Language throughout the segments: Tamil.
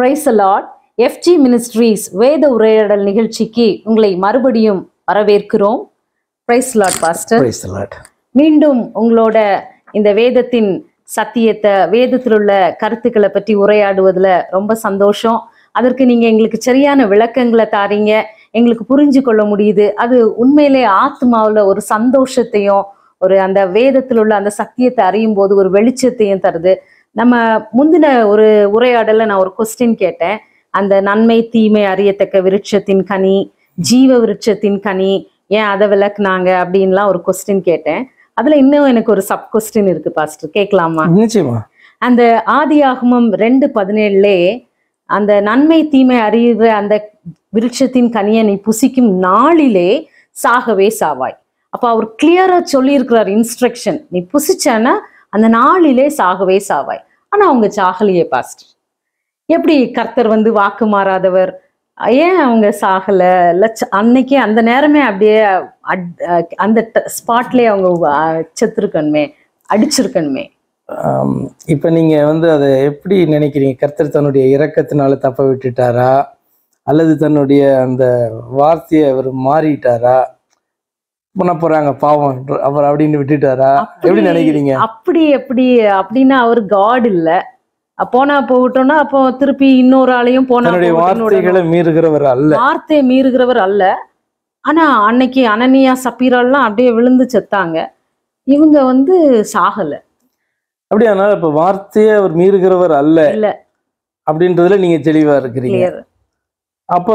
பிரைஸ் லார்ட் எஃப்ஜி மினிஸ்ட்ரீஸ் வேத உரையாடல் நிகழ்ச்சிக்கு உங்களை மறுபடியும் வரவேற்கிறோம் praise lord pastor Praise the Lord. மீண்டும் உங்களோட இந்த வேதத்தின் சத்தியத்தை வேதத்தில் உள்ள கருத்துக்களை பற்றி உரையாடுவதுல ரொம்ப சந்தோஷம் அதற்கு நீங்க எங்களுக்கு சரியான விளக்கங்களை தாரீங்க எங்களுக்கு புரிஞ்சு கொள்ள முடியுது அது உண்மையிலே ஆத்மாவுல ஒரு சந்தோஷத்தையும் ஒரு அந்த வேதத்தில் உள்ள அந்த சத்தியத்தை அறியும் போது ஒரு வெளிச்சத்தையும் தருது நம்ம முந்தின ஒரு உரையாடல்ல நான் ஒரு கொஸ்டின் கேட்டேன் அந்த நன்மை தீமை அறியத்தக்க விருட்சத்தின் கனி ஜீவ விருட்சத்தின் கனி ஏன் அதை விளக்குனாங்க அப்படின்லாம் ஒரு கொஸ்டின் கேட்டேன் அதுல இன்னும் எனக்கு ஒரு சப் கொஸ்டின் இருக்கு பாஸ்டர் கேட்கலாமா நிச்சயமா அந்த ஆதியாகமம் ரெண்டு பதினேழுலே அந்த நன்மை தீமை அறிகிற அந்த விருட்சத்தின் கனியை நீ புசிக்கும் நாளிலே சாகவே சாவாய் அப்ப அவர் கிளியரா சொல்லியிருக்கிறார் இன்ஸ்ட்ரக்ஷன் நீ புசிச்சானா அந்த நாளிலே சாகவே சாவாய் ஆனா அவங்க சாகலையே பாஸ்டர் எப்படி கர்த்தர் வந்து வாக்கு மாறாதவர் ஏன் அவங்க சாகல இல்ல ச- அன்னைக்கே அந்த நேரமே அப்படியே அட்- அஹ் அந்த ஸ்பாட்லயே அவங்க அஹ், செத்துருக்கணுமே அடிச்சிருக்கணுமே ஆம், இப்ப நீங்க வந்து அதை எப்படி நினைக்கிறீங்க கர்த்தர் தன்னுடைய இரக்கத்தினால தப்ப விட்டுட்டாரா அல்லது தன்னுடைய அந்த வார்த்தையை அவர் மாறிட்டாரா பண்ண போறாங்க பாவம் அவர் அப்படின்னு விட்டுட்டாரா எப்படி அப்படி- நினைக்கிறீங்க அப்படி எப்படி அப்படின்னா அவர் காட் இல்ல அஹ் போனா போகட்டும்னா அப்போ திருப்பி இன்னொரு ஆளையும் போனா தன்னுடைய போகட்டும்னு வார்த்தைகளை மீறுகிறவர் அல்ல விடணும். வார்த்தையை மீறுகிறவர் அல்ல ஆனா அன்னைக்கு அனனியா சப்பீரெல்லாம் அப்படியே விழுந்து செத்தாங்க இவங்க வந்து சாகல அப்படியானால் இப்ப வார்த்தையை அவர் மீறுகிறவர் அல்ல இல்ல அப்படின்றதுல நீங்க தெளிவா இருக்கிறீங்க கிளியர் அப்ப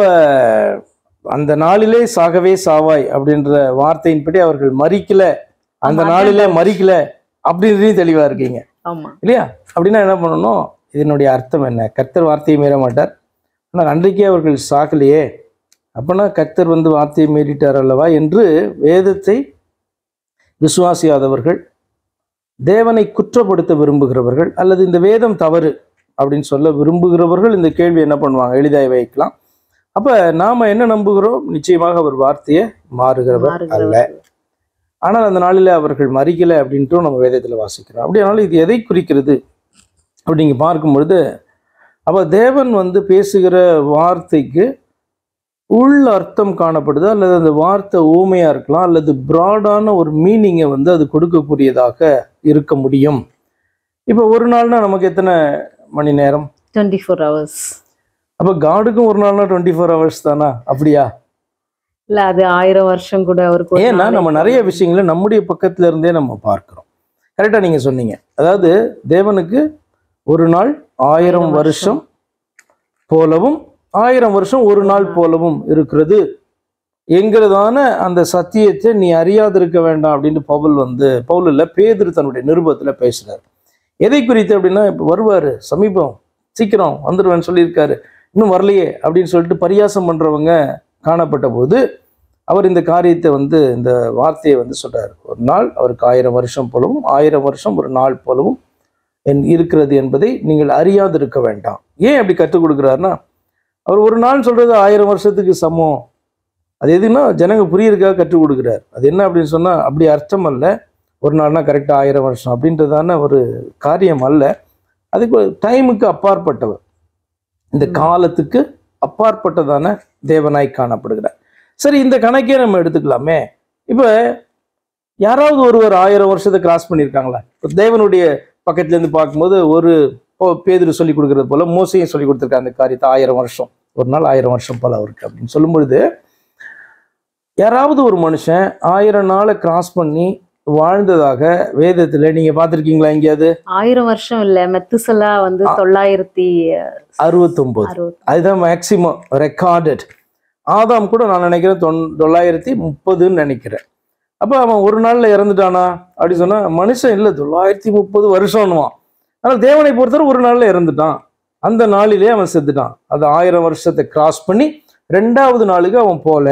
அந்த நாளிலே சாகவே சாவாய் அப்படின்ற வார்த்தையின்படி அவர்கள் மறிக்கல அந்த ஆமா, நாளிலே அதான். மறிக்கல அப்படின்றதையும் தெளிவா இருக்கீங்க ஆமா இல்லையா அப்படின்னா என்ன பண்ணணும் இதனுடைய அர்த்தம் என்ன கர்த்தர் வார்த்தையை மீற மாட்டார் ஆனால் அன்றைக்கே அவர்கள் சாகலையே அப்பனா கர்த்தர் வந்து வார்த்தையை மீறிட்டார் அல்லவா என்று வேதத்தை விசுவாசியாதவர்கள் தேவனை குற்றப்படுத்த விரும்புகிறவர்கள் அல்லது இந்த வேதம் தவறு அப்படின்னு சொல்ல விரும்புகிறவர்கள் இந்த கேள்வி என்ன பண்ணுவாங்க எளிதாய் வைக்கலாம் அப்ப நாம என்ன நம்புகிறோம் நிச்சயமாக அவர் வார்த்தையை மாறுகிறவர் அல்ல மாறுகிறவர் ஆனால் அந்த நாளில் அவர்கள் மறிக்கல அப்படின்ட்டும் நம்ம வேதத்தில் வாசிக்கிறோம் அப்படியானாலும் இது எதை குறிக்கிறது அப்படி நீங்கள் பார்க்கும் பொழுது அப்போ தேவன் வந்து பேசுகிற வார்த்தைக்கு உள் அர்த்தம் காணப்படுது அல்லது அந்த வார்த்தை ஊமையாக இருக்கலாம் அல்லது ப்ராடான ஒரு மீனிங்கை வந்து அது கொடுக்கக்கூடியதாக இருக்க முடியும் இப்போ ஒரு நாள்னா நமக்கு எத்தனை மணி நேரம் டுவெண்ட்டி ஃபோர் ஹவர்ஸ் அப்போ காடுக்கும் ஒரு நாள்னா டுவெண்ட்டி ஃபோர் ஹவர்ஸ் தானா அப்படியா இல்ல அது ஆயிரம் வருஷம் கூட அவருக்கு ஒரு ஏன்னா நம்ம நாளைக்கு நிறைய விஷயங்களை நம்முடைய பக்கத்துல இருந்தே நம்ம பார்க்கிறோம் கரெக்டா நீங்க சொன்னீங்க அதாவது தேவனுக்கு ஒரு நாள் ஆயிரம் ஆயிரம் வருஷம் போலவும் ஆயிரம் வருஷம் ஒரு நாள் போலவும் இருக்கிறது என்கிறதான அந்த சத்தியத்தை நீ அறியாதிருக்க வேண்டாம் அப்படின்னு பவுல் வந்து பவுல் இல்ல பேதுரு தன்னுடைய நிருபத்துல பேசுறாரு எதை குறித்து அப்படின்னா இப்போ வருவாரு சமீபம் சீக்கிரம் வந்துடுவேன்னு சொல்லியிருக்காரு இன்னும் வரலையே அப்படின்னு சொல்லிட்டு பரியாசம் பண்றவங்க காணப்பட்ட போது அவர் இந்த காரியத்தை வந்து இந்த வார்த்தையை வந்து சொல்றாரு ஒரு நாள் அவருக்கு ஆயிரம் வருஷம் போலவும் ஆயிரம் வருஷம் ஒரு நாள் போலவும் என் இருக்கிறது என்பதை நீங்கள் அறியாதிருக்க வேண்டாம் ஏன் அப்படி கற்றுக் கொடுக்குறாருன்னா அவர் ஒரு நாள் சொல்றது ஆயிரம் வருஷத்துக்கு சமம் அது எதுன்னா ஜனங்க புரியறதுக்காக கற்றுக் கொடுக்குறாரு அது என்ன அப்படின்னு சொன்னா அப்படி அர்த்தம் அல்ல ஒரு நாள்னா கரெக்டாக ஆயிரம் வருஷம் அப்படின்றதான ஒரு காரியம் அல்ல அதுக்கு டைமுக்கு அப்பாற்பட்டவர் இந்த ம். காலத்துக்கு அப்பாற்பட்டதான தேவனாய் காணப்படுகிறார் சரி இந்த கணக்கே நம்ம எடுத்துக்கலாமே இப்போ யாராவது ஒருவர் ஆயிரம் வருஷத்தை கிராஸ் பண்ணியிருக்காங்களா இப்போ தேவனுடைய பக்கத்துல இருந்து பார்க்கும்போது ஒரு போ- பேதுரு சொல்லி கொடுக்கறது போல மோசையும் சொல்லி கொடுத்துருக்காங்க அந்த காரியத்தை ஆயிரம் வருஷம் ஒரு நாள் ஆயிரம் வருஷம் போல அவருக்கு அப்படின்னு சொல்லும் பொழுது யாராவது ஒரு மனுஷன் ஆயிரம் நாளை கிராஸ் பண்ணி வாழ்ந்ததாக வேதத்துல நீங்க பார்த்திருக்கீங்களா எங்கேயாவது ஆயிரம் வருஷம் இல்ல மெத்துசலா வந்து ஆ. தொள்ளாயிரத்தி அறுபத்தொன்பது அறுபது அதுதான் மேக்சிமம் ரெக்கார்டட் ஆதாம் கூட நான் நினைக்கிறேன் தொன் தொள்ளாயிரத்தி முப்பதுன்னு நினைக்கிறேன் அப்போ அவன் ஒரு நாளில் இறந்துட்டானா அப்படி சொன்னா மனுஷன் இல்லை தொள்ளாயிரத்தி முப்பது வருஷம்னுவான் ஆனால் தேவனை பொறுத்தவரை ஒரு நாளில் இறந்துட்டான் அந்த நாளிலே அவன் செத்துட்டான் அது ஆயிரம் வருஷத்தை கிராஸ் பண்ணி ரெண்டாவது நாளுக்கு அவன் போல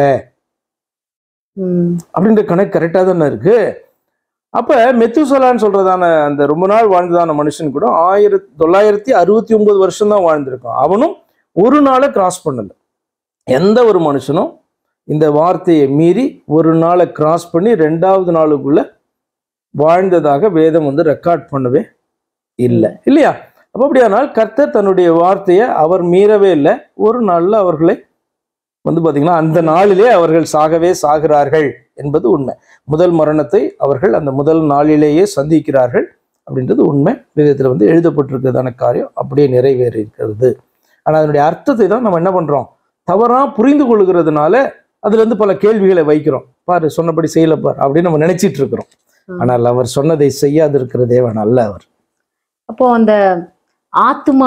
ம். அப்படின்ற கணக்கு கரெக்டாக தானே இருக்கு அப்ப மெத்துசலான்னு சொல்றதான அந்த ரொம்ப நாள் வாழ்ந்ததான மனுஷன் கூட ஆயிரத்தி தொள்ளாயிரத்தி அறுபத்தி ஒன்பது வருஷம் தான் வாழ்ந்திருக்கான் அவனும் ஒரு நாளை கிராஸ் பண்ணல எந்த ஒரு மனுஷனும் இந்த வார்த்தையை மீறி ஒரு நாளை கிராஸ் பண்ணி ரெண்டாவது நாளுக்குள்ள வாழ்ந்ததாக வேதம் வந்து ரெக்கார்ட் பண்ணவே இல்லை இல்லையா அப்ப அப்படியானால் கர்த்தர் தன்னுடைய வார்த்தையை அவர் மீறவே இல்லை ஒரு நாள்ல அவர்களை வந்து பாத்தீங்கன்னா அந்த நாளிலே அவர்கள் சாகவே சாகிறார்கள் என்பது உண்மை முதல் மரணத்தை அவர்கள் அந்த முதல் நாளிலேயே சந்திக்கிறார்கள் அப்படின்றது உண்மை வேதத்தில் வந்து எழுதப்பட்டிருக்கிறதான காரியம் அப்படியே நிறைவேறி இருக்கிறது ஆனால் அதனுடைய அர்த்தத்தை தான் நம்ம என்ன பண்றோம் தவறா புரிந்து கொள்கிறதுனால அதுல இருந்து பல கேள்விகளை வைக்கிறோம் பாரு சொன்னபடி செய்யல பார் அப்படின்னு நம்ம நினைச்சிட்டு இருக்கிறோம் ம். ஆனால் அவர் சொன்னதை செய்யாதிருக்கிற தேவன் அல்ல அவர் அப்போ அந்த ஆத்மா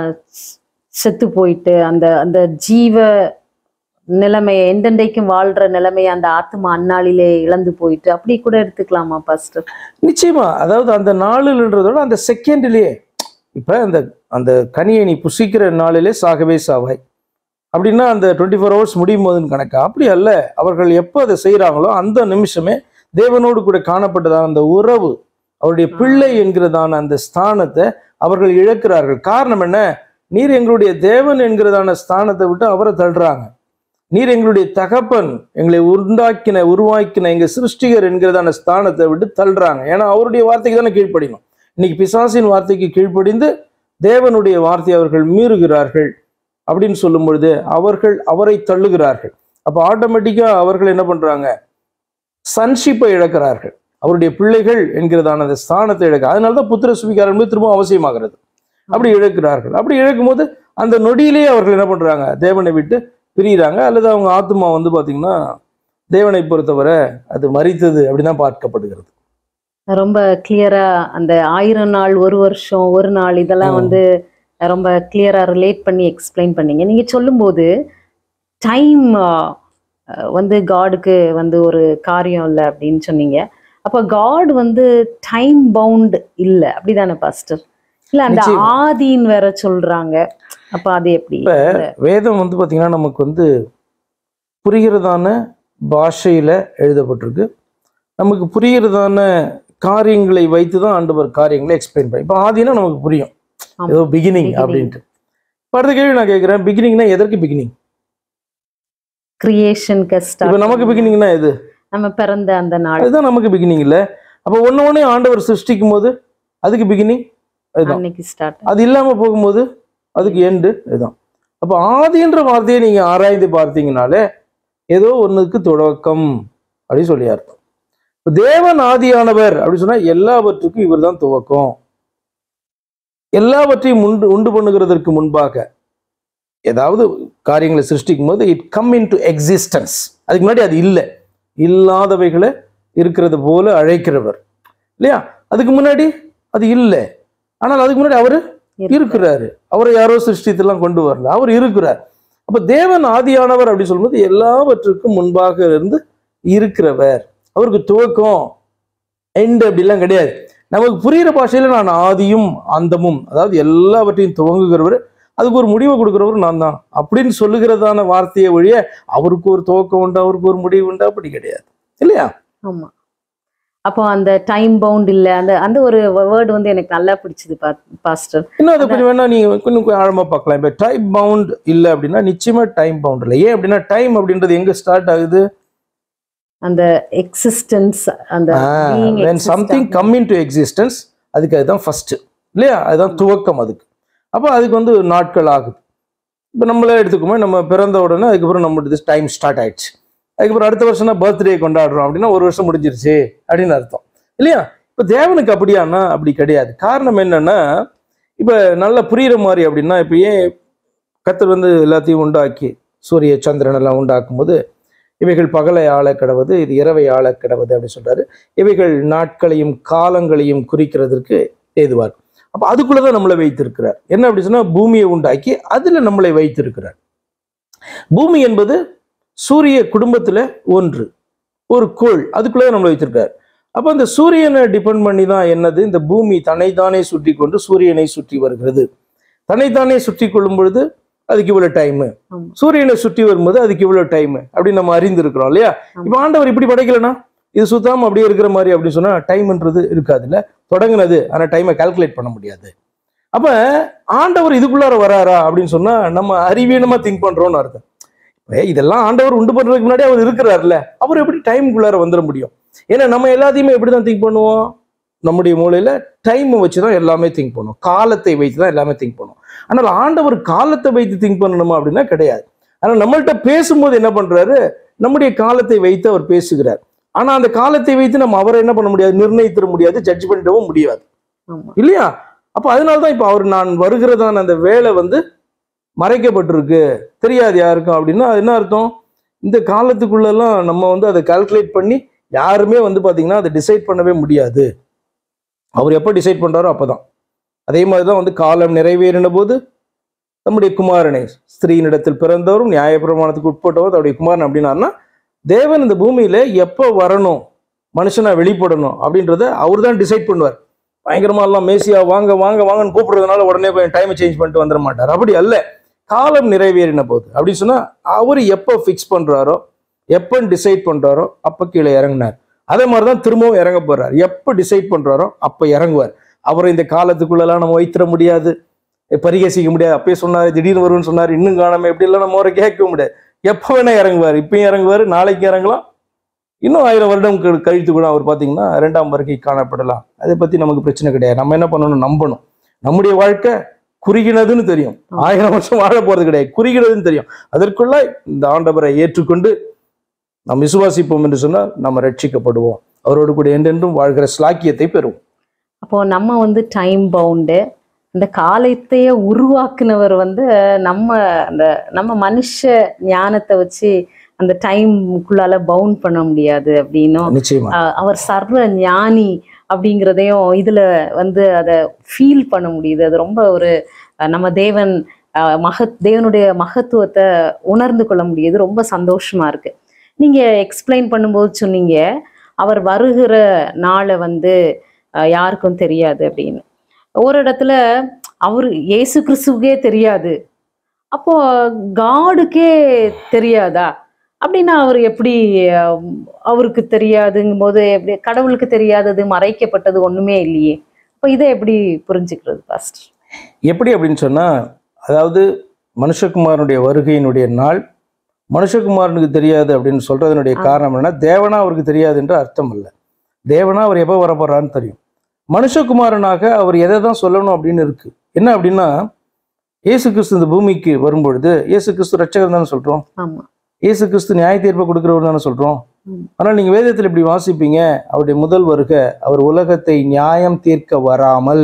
செத்து போயிட்டு அந்த அந்த ஜீவ நிலைமையை எந்தெண்டைக்கும் வாழ்ற நிலைமையை அந்த ஆத்மா அந்நாளிலே இழந்து போயிட்டு அப்படி கூட எடுத்துக்கலாமா பாஸ்டர் நிச்சயமா அதாவது அந்த நாளில்ன்றதோட அந்த செகண்ட்லயே இப்ப அந்த அந்த கனியை நீ புசிக்கிற நாளிலே சாகவே சாவாய் அப்படின்னா அந்த டுவெண்ட்டி ஃபோர் ஹவர்ஸ் முடியும் போதுன்னு கணக்கா அப்படி அல்ல அவர்கள் எப்போ அதை செய்கிறாங்களோ அந்த நிமிஷமே தேவனோடு கூட காணப்பட்டதான அந்த உறவு அவருடைய பிள்ளை என்கிறதான அந்த ஸ்தானத்தை அவர்கள் இழக்கிறார்கள் காரணம் என்ன நீர் எங்களுடைய தேவன் என்கிறதான ஸ்தானத்தை விட்டு அவரை தள்ளுறாங்க நீர் எங்களுடைய தகப்பன் எங்களை உண்டாக்கின உருவாக்கின எங்க சிருஷ்டிகர் என்கிறதான ஸ்தானத்தை விட்டு தள்ளுறாங்க ஏன்னா அவருடைய வார்த்தைக்கு தானே கீழ்ப்படிணும் இன்னைக்கு பிசாசின் வார்த்தைக்கு கீழ்ப்படிந்து தேவனுடைய வார்த்தையை அவர்கள் மீறுகிறார்கள் அப்படின்னு சொல்லும் பொழுது அவர்கள் அவரை தள்ளுகிறார்கள் அப்ப ஆட்டோமேட்டிக்கா அவர்கள் என்ன பண்றாங்க சன்ஷிப்பை இழக்கிறார்கள் அவருடைய பிள்ளைகள் என்கிறதான அந்த ஸ்தானத்தை இழக்க அதனால தான் புத்திர சுவிகாரம் என்பது திரும்ப அவசியமாகிறது அப்படி இழக்கிறார்கள் அப்படி இழக்கும் போது அந்த நொடியிலேயே அவர்கள் என்ன பண்றாங்க தேவனை விட்டு பிரியிறாங்க அல்லது அவங்க ஆத்மா வந்து பாத்தீங்கன்னா தேவனை பொறுத்தவரை அது மறித்தது அப்படிதான் பார்க்கப்படுகிறது ரொம்ப கிளியரா அந்த ஆயிரம் நாள் ஒரு வருஷம் ஒரு நாள் இதெல்லாம் ம். வந்து ரொம்ப கிளியரா ரிலேட் பண்ணி எக்ஸ்பிளைன் பண்ணீங்க நீங்க சொல்லும்போது டைம் வந்து காடுக்கு வந்து ஒரு காரியம் இல்லை அப்படின்னு சொன்னீங்க அப்ப காட் வந்து டைம் பவுண்ட் இல்ல அப்படிதானே பாஸ்டர் இல்ல அந்த நிச்சயமா. ஆதின்னு வேற சொல்றாங்க அப்ப அது எப்படி இப்ப வேதம் வந்து பாத்தீங்கன்னா நமக்கு வந்து புரிகிறதான பாஷையில எழுதப்பட்டிருக்கு நமக்கு புரிகிறதான காரியங்களை வைத்து தான் ஆண்டவர் காரியங்களை எக்ஸ்பிளைன் பண்ணி இப்போ ஆதினா நமக்கு புரியும் ஆமா. ஏதோ பிகினிங் Beginning. அப்படின்ட்டு இப்ப அடுத்த கேள்வி நான் கேட்கிறேன் பிகினிங்னா எதற்கு பிகினிங் கிரியேஷன் கஸ்ட் இப்ப நமக்கு பிகினிங்னா எது நம்ம பிறந்த அந்த நாள் அதுதான் நமக்கு பிகினிங் இல்ல அப்ப ஒண்ணு ஒண்ணே ஆண்டவர் சிருஷ்டிக்கும் போது அதுக்கு பிகினிங் அதுதான் அன்னைக்கு ஸ்டார்ட் அது இல்லாம போகும்போது அதுக்கு எண்டு இதுதான் அப்ப ஆதின்ற வார்த்தையை நீங்க ஆராய்ந்து பார்த்தீங்கனாலே ஏதோ ஒண்ணுக்கு தொடக்கம் அப்படின்னு சொல்லி அர்த்தம் இப்ப தேவன் ஆதியானவர் அப்படின்னு சொன்னா எல்லாவற்றுக்கும் இவர்தான் துவக்கம் எல்லாவற்றையும் உண்டு உண்டு பண்ணுகிறதற்கு முன்பாக ஏதாவது காரியங்களை சிருஷ்டிக்கும் போது it come into existence அதுக்கு முன்னாடி அது இல்லை இல்லாதவைகளை இருக்கிறது போல அழைக்கிறவர் இல்லையா அதுக்கு முன்னாடி அது இல்லை ஆனால் அதுக்கு முன்னாடி அவர் இருக்கிறாரு அவரை யாரோ சிருஷ்டித்தெல்லாம் கொண்டு வரல அவர் இருக்கிறார் அப்ப தேவன் ஆதியானவர் அப்படி சொல்லும்போது எல்லாவற்றுக்கும் முன்பாக இருந்து இருக்கிறவர் அவருக்கு துவக்கம் எண்ட் அப்படிலாம் கிடையாது நமக்கு புரிகிற பாஷையில நான் ஆதியும் அந்தமும் அதாவது எல்லாவற்றையும் துவங்குகிறவர் அதுக்கு ஒரு முடிவை கொடுக்குறவர் நான் தான் அப்படின்னு சொல்லுகிறதான வார்த்தையை வழிய அவருக்கு ஒரு துவக்கம் உண்டு அவருக்கு ஒரு முடிவு உண்டு அப்படி கிடையாது இல்லையா ஆமா அப்போ அந்த டைம் பவுண்ட் இல்ல அந்த அந்த ஒரு வேர்டு வந்து எனக்கு நல்லா பிடிச்சது பாஸ்டர் இன்னும் அதை கொஞ்சம் வேணா நீங்க கொஞ்சம் கொஞ்சம் ஆழமா பார்க்கலாம் இப்ப டைம் பவுண்ட் இல்ல அப்படின்னா நிச்சயமா டைம் பவுண்ட் இல்லை ஏன் அப்படின்னா டைம் அப்படின்றது எங்க ஸ்டார்ட் ஆகுது அந்த எக்ஸிஸ்டன்ஸ் அந்த being when exist something ஆகுது. come into existence அதுக்கு அதுதான் ஃபர்ஸ்ட் இல்லையா அதுதான் துவக்கம் அதுக்கு அப்போ அதுக்கு வந்து நாட்கள் ஆகுது இப்போ நம்மளே எடுத்துக்கோமே நம்ம பிறந்த உடனே அதுக்கப்புறம் நம்மளுக்கு டைம் ஸ்டார்ட் ஆயிடுச்சு அதுக்கப்புறம் அடுத்த வருஷம் தான் பர்த்டே கொண்டாடுறோம் அப்படின்னா ஒரு வருஷம் முடிஞ்சிருச்சு அப்படின்னு அர்த்தம் இல்லையா இப்போ தேவனுக்கு அப்படியானா அப்படி கிடையாது காரணம் என்னன்னா இப்போ நல்லா புரியுற மாதிரி அப்படின்னா இப்போ ஏன் கத்தர் வந்து எல்லாத்தையும் உண்டாக்கி சூரிய சந்திரன் எல்லாம் உண்டாக்கும் போது இவைகள் பகலை ஆள கிடவது இது இரவை ஆள கிடவது அப்படின்னு சொல்றாரு இவைகள் நாட்களையும் காலங்களையும் குறிக்கிறதற்கு ஏதுவார் அப்ப அதுக்குள்ளதான் நம்மளை வைத்திருக்கிறார் என்ன அப்படி சொன்னா பூமியை உண்டாக்கி அதுல நம்மளை வைத்திருக்கிறார் பூமி என்பது சூரிய குடும்பத்துல ஒன்று ஒரு கோள் அதுக்குள்ளதான் நம்மளை வைத்திருக்கிறார் அப்ப அந்த சூரியனை டிபெண்ட் பண்ணி தான் என்னது இந்த பூமி தன்னைத்தானே சுற்றி கொண்டு சூரியனை சுற்றி வருகிறது தன்னைத்தானே சுற்றி கொள்ளும் பொழுது அதுக்கு இவ்வளவு டைம் ஆமா. சூரியனை சுற்றி வரும்போது அதுக்கு இவ்வளவு டைம் அப்படின்னு நம்ம அறிந்திருக்கிறோம் இல்லையா ஆமா. இப்ப ஆண்டவர் இப்படி படைக்கலனா இது சுத்தாம அப்படியே இருக்கிற மாதிரி அப்படின்னு சொன்னா டைம்ன்றது இருக்காதுல்ல தொடங்குனது ஆனா டைமை கால்குலேட் பண்ண முடியாது அப்ப ஆண்டவர் இதுக்குள்ளார வராரா அப்படின்னு சொன்னா நம்ம அறிவீனமா திங்க் பண்றோம்னு அர்த்தம் இப்ப இதெல்லாம் ஆண்டவர் உண்டு பண்றதுக்கு முன்னாடி அவர் இருக்கிறார்ல அவர் எப்படி டைமுக்குள்ளார வந்துட முடியும் ஏன்னா நம்ம எல்லாத்தையுமே எப்படிதான் திங்க் பண்ணுவோம் நம்முடைய மூளையில டைம் வச்சு தான் எல்லாமே திங்க் பண்ணும் காலத்தை வைத்து தான் எல்லாமே திங்க் பண்ணும் ஆனால் ஆண்டவர் காலத்தை வைத்து திங்க் பண்ணணுமா அப்படின்னா கிடையாது ஆனால் நம்மள்ட்ட பேசும்போது என்ன பண்றாரு நம்முடைய காலத்தை வைத்து அவர் பேசுகிறார் ஆனா அந்த காலத்தை வைத்து நம்ம அவரை என்ன பண்ண முடியாது நிர்ணயித்திட முடியாது ஜட்ஜ் பண்ணிடவும் முடியாது ஆமா இல்லையா அப்ப அதனால தான் இப்ப அவர் நான் வருகிறதான அந்த வேலை வந்து மறைக்கப்பட்டிருக்கு தெரியாது யாருக்கும் அப்படின்னா அது என்ன அர்த்தம் இந்த காலத்துக்குள்ளெல்லாம் நம்ம வந்து அதை கால்குலேட் பண்ணி யாருமே வந்து பாத்தீங்கன்னா அதை டிசைட் பண்ணவே முடியாது அவர் எப்போ டிசைட் பண்றாரோ அப்பதான் அதே மாதிரி தான் வந்து காலம் நிறைவேறின போது நம்முடைய குமாரனை ஸ்திரீனிடத்தில் பிறந்தவரும் நியாயப்பிரமாணத்துக்கு உட்பட்டவர் தன்னுடைய குமாரன் அப்படின்னாருன்னா தேவன் இந்த பூமியில எப்போ வரணும் மனுஷனா வெளிப்படணும் அப்படின்றத அவர் தான் டிசைட் பண்ணுவார் பயங்கரமா எல்லாம் மேசியா வாங்க வாங்க வாங்கன்னு கூப்பிடுறதுனால உடனே போய் டைமை சேஞ்ச் பண்ணிட்டு வந்துட மாட்டார் அப்படி அல்ல காலம் நிறைவேறின போது அப்படின்னு சொன்னா அவர் எப்போ ஃபிக்ஸ் பண்றாரோ எப்போ டிசைட் பண்றாரோ அப்போ கீழே இறங்குனார் அதே மாதிரி தான் திரும்பவும் இறங்க போறார் எப்போ டிசைட் பண்றாரோ அப்போ இறங்குவார் அவரை இந்த காலத்துக்குள்ளெல்லாம் நம்ம வைத்திட முடியாது பரிகசிக்க முடியாது அப்பயே சொன்னார் திடீர்னு வரும்னு சொன்னார் இன்னும் காணாம எப்படி எல்லாம் நம்ம அவரை கேட்க முடியாது எப்போ வேணா இறங்குவார் இப்பயும் இறங்குவார் நாளைக்கு இறங்கலாம் இன்னும் ஆயிரம் வருடம் கழி- கழித்து கூட அவர் பார்த்தீங்கன்னா இரண்டாம் வருகை காணப்படலாம் அதை பத்தி நமக்கு பிரச்சனை கிடையாது நம்ம என்ன பண்ணணும் நம்பணும் நம்முடைய வாழ்க்கை குறுகினதுன்னு தெரியும் ஆயிரம் வருஷம் வாழ போறது கிடையாது குறுகினதுன்னு தெரியும் அதற்குள்ள இந்த ஆண்டவரை ஏற்றுக்கொண்டு நாம் விசுவாசிப்போம் என்று சொன்னால் நம்ம ரட்சிக்கப்படுவோம் அவரோடு கூட என்றென்றும் வாழ்கிற ஸ்லாக்கியத்தை பெறுவோம் அப்போ நம்ம வந்து டைம் பவுண்டு இந்த காலத்தையே உருவாக்குனவர் வந்து நம்ம அந்த நம்ம மனுஷ ஞானத்தை வச்சு அந்த டைம்குள்ளால பவுண்ட் பண்ண முடியாது அப்படின்னும் நிச்சயமா ஆஹ் அவர் சர்வ ஞானி அப்படிங்கிறதையும் இதுல வந்து அதை ஃபீல் பண்ண முடியுது அது ரொம்ப ஒரு அஹ் நம்ம தேவன் ஆஹ் மகத் தேவனுடைய மகத்துவத்தை உணர்ந்து கொள்ள முடியுது ரொம்ப சந்தோஷமா இருக்கு நீங்க எக்ஸ்பிளைன் பண்ணும்போது சொன்னீங்க அவர் வருகிற நாளை வந்து ஆஹ் யாருக்கும் தெரியாது அப்படின்னு ஒரு இடத்துல அவர் இயேசு கிறிஸ்துவுக்கே தெரியாது அப்போ காடுக்கே தெரியாதா அப்படின்னா அவர் எப்படி அஹ், அவருக்கு தெரியாதுங்கும் போது எப்படி கடவுளுக்கு தெரியாதது மறைக்கப்பட்டது ஒண்ணுமே இல்லையே அப்போ இதை எப்படி புரிஞ்சுக்கிறது ஃபர்ஸ்ட் எப்படி அப்படின்னு சொன்னா அதாவது மனுஷகுமாரனுடைய வருகையினுடைய நாள் மனுஷகுமாரனுக்கு தெரியாது அப்படின்னு சொல்றதனுடைய ஆ. காரணம் என்னன்னா தேவனா அவருக்கு தெரியாது என்று அர்த்தம் இல்லை தேவனா அவர் எப்போ வரப்போறான்னு தெரியும் மனுஷகுமாரனாக அவர் எதை தான் சொல்லணும் அப்படின்னு இருக்கு என்ன அப்படின்னா இயேசு கிறிஸ்து இந்த பூமிக்கு வரும்பொழுது இயேசு கிறிஸ்து ரட்சகர் தானே சொல்றோம் ஆமா இயேசு கிறிஸ்து நியாய தீர்ப்பை கொடுக்கிறவர் தானே சொல்றோம் ம். ஆனால் நீங்க வேதத்தில் இப்படி வாசிப்பீங்க அவருடைய முதல் வருக அவர் உலகத்தை நியாயம் தீர்க்க வராமல்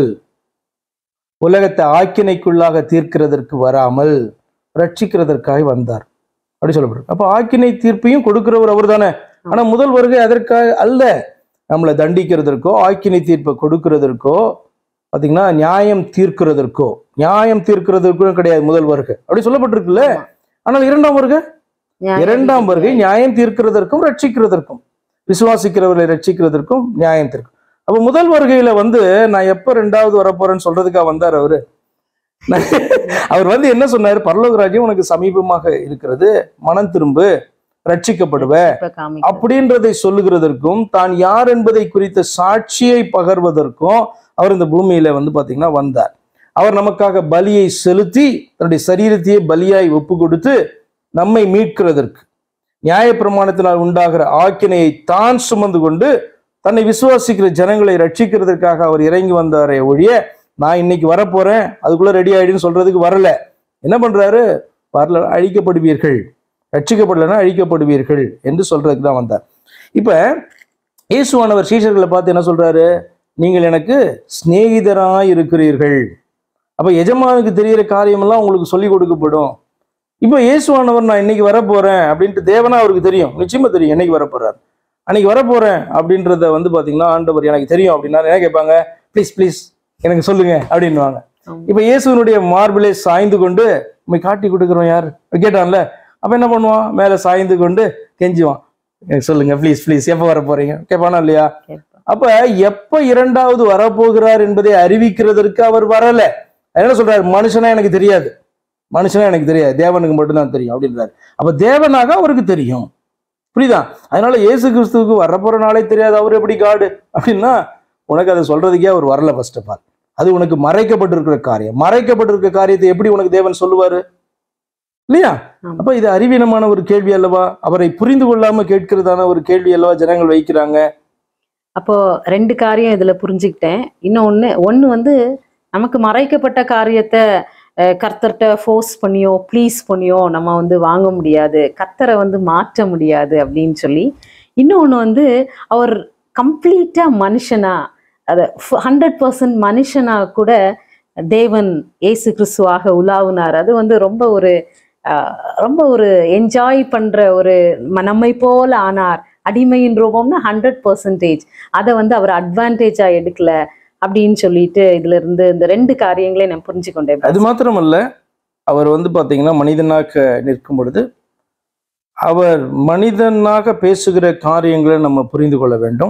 உலகத்தை ஆக்கினைக்குள்ளாக தீர்க்கிறதற்கு வராமல் ரட்சிக்கிறதற்காக வந்தார் அப்படி சொல்லப்படுது அப்போ ஆக்கினை தீர்ப்பையும் கொடுக்கிறவர் அவர் தானே ஆனா முதல் வருகை அதற்காக அல்ல நம்மளை தண்டிக்கிறதற்கோ ஆக்கினை தீர்ப்பை கொடுக்கிறதற்கோ பாத்தீங்கன்னா நியாயம் தீர்க்கிறதற்கோ நியாயம் தீர்க்கிறதற்கும் கிடையாது முதல் வருகை அப்படி சொல்லப்பட்டிருக்குல்ல ஆமா. ஆனால் இரண்டாம் வருகை நியாயம் இரண்டாம் வருகை நியாயம் தீர்க்கிறதற்கும் ரட்சிக்கிறதற்கும் விசுவாசிக்கிறவர்களை ரட்சிக்கிறதற்கும் நியாயம் தீர்க்கும் அப்ப முதல் வருகையில வந்து நான் எப்ப ரெண்டாவது வரப்போறேன்னு சொல்றதுக்காக வந்தார் அவரு நான் அவர் வந்து என்ன சொன்னாரு பரலோக ராஜ்யம் உனக்கு சமீபமாக இருக்கிறது மனம் திரும்பு ரட்சிக்கப்படுவ இப்ப காமிக்கிறது. அப்படின்றதை சொல்லுகிறதற்கும் தான் யார் என்பதை குறித்த சாட்சியை பகர்வதற்கும் அவர் இந்த பூமியில வந்து பாத்தீங்கன்னா வந்தார் அவர் நமக்காக பலியை செலுத்தி தன்னுடைய சரீரத்தையே பலியாய் ஒப்பு கொடுத்து நம்மை மீட்கிறதற்கு நியாயப்பிரமாணத்தினால் உண்டாகிற ஆக்கினையை தான் சுமந்து கொண்டு தன்னை விசுவாசிக்கிற ஜனங்களை ரட்சிக்கிறதுக்காக அவர் இறங்கி வந்தாரே ஒழிய நான் இன்னைக்கு வரப்போறேன் அதுக்குள்ள ரெடி ஆயிடுன்னு சொல்றதுக்கு வரல என்ன பண்றாரு வரல அழிக்கப்படுவீர்கள் ரட்சிக்கப்படலைன்னா அழிக்கப்படுவீர்கள் என்று சொல்றதுக்கு தான் வந்தார் இப்ப இயேசுவானவர் சீஷர்களை பார்த்து என்ன சொல்றாரு நீங்கள் எனக்கு சிநேகிதராய் இருக்கிறீர்கள் அப்ப எஜமானுக்கு தெரியிற காரியமெல்லாம் உங்களுக்கு சொல்லி கொடுக்கப்படும் இப்போ இயேசுவானவர் நான் இன்னைக்கு வரப்போறேன் அப்படின்ட்டு தேவனா அவருக்கு தெரியும் நிச்சயமா தெரியும் என்னைக்கு வரப்போறார் அன்னைக்கு வரப்போறேன் அப்படின்றத வந்து பாத்தீங்கன்னா ஆண்டவர் எனக்கு தெரியும் அப்படின்னா என்ன கேட்பாங்க ப்ளீஸ் ப்ளீஸ் எனக்கு சொல்லுங்க அப்படின்னுவாங்க ஆமா. இப்ப இயேசுவனுடைய மார்பிளை சாய்ந்து கொண்டு உண்மை காட்டி கொடுக்குறோம் யார் கேட்டான்ல அப்ப என்ன பண்ணுவான் மேல சாய்ந்து கொண்டு கெஞ்சுவான் எனக்கு சொல்லுங்க ப்ளீஸ் ப்ளீஸ் எப்போ வர போறீங்க கேட்பானா இல்லையா கேட்போம். அப்ப எப்ப இரண்டாவது வரப்போகிறார் என்பதை அறிவிக்கிறதற்கு அவர் வரல என்ன சொல்றாரு மனுஷனா எனக்கு தெரியாது மனுஷனா எனக்கு தெரியாது தேவனுக்கு மட்டும்தான் தெரியும் அப்படின்றாரு அப்ப தேவனாக அவருக்கு தெரியும் புரியுதா அதனால இயேசு கிறிஸ்துவுக்கு வரப்போற நாளே தெரியாது அவர் எப்படி காடு அப்படின்னா உனக்கு அதை சொல்றதுக்கே அவர் வரல ஃபர்ஸ்ட் ஆஃப் ஆல் அது உனக்கு மறைக்கப்பட்டிருக்கிற காரியம் மறைக்கப்பட்டிருக்கிற காரியத்தை எப்படி உனக்கு தேவன் சொல்லுவாரு இல்லையா ஆமா. அப்ப இது அறிவீனமான ஒரு கேள்வி அல்லவா அவரை புரிந்து கொள்ளாம கேட்கிறதான ஒரு கேள்வி அல்லவா ஜனங்கள் வைக்கிறாங்க அப்போ ரெண்டு காரியம் இதுல புரிஞ்சுக்கிட்டேன் இன்னொன்னு ஒண்ணு வந்து நமக்கு மறைக்கப்பட்ட காரியத்தை அஹ், கர்த்தர்ட்ட ஃபோர்ஸ் பண்ணியோ ப்ளீஸ் பண்ணியோ நம்ம வந்து வாங்க முடியாது கர்த்தரை வந்து மாற்ற முடியாது அப்படின்னு சொல்லி இன்னொன்று வந்து அவர் கம்ப்ளீட்டா மனுஷனா அதை ஹண்ட்ரட் பர்சன்ட் மனுஷனா கூட தேவன் இயேசு கிறிஸ்துவாக உலாவுனார் அது வந்து ரொம்ப ஒரு அஹ், ரொம்ப ஒரு என்ஜாய் பண்ற ஒரு ம- நம்மை போல ஆனார் அடிமையின் ரூபம்னா ஹண்ட்ரட் பர்சன்டேஜ் அதை வந்து அவர் அட்வான்டேஜா எடுக்கல அப்படின்னு சொல்லிட்டு இதுல இருந்து இந்த ரெண்டு காரியங்களையும் நான் புரிஞ்சு கொண்டேன் அது மாத்திரமல்ல அவர் வந்து பாத்தீங்கன்னா மனிதனாக நிற்கும் பொழுது அவர் மனிதனாக பேசுகிற காரியங்களை நம்ம புரிந்து கொள்ள வேண்டும்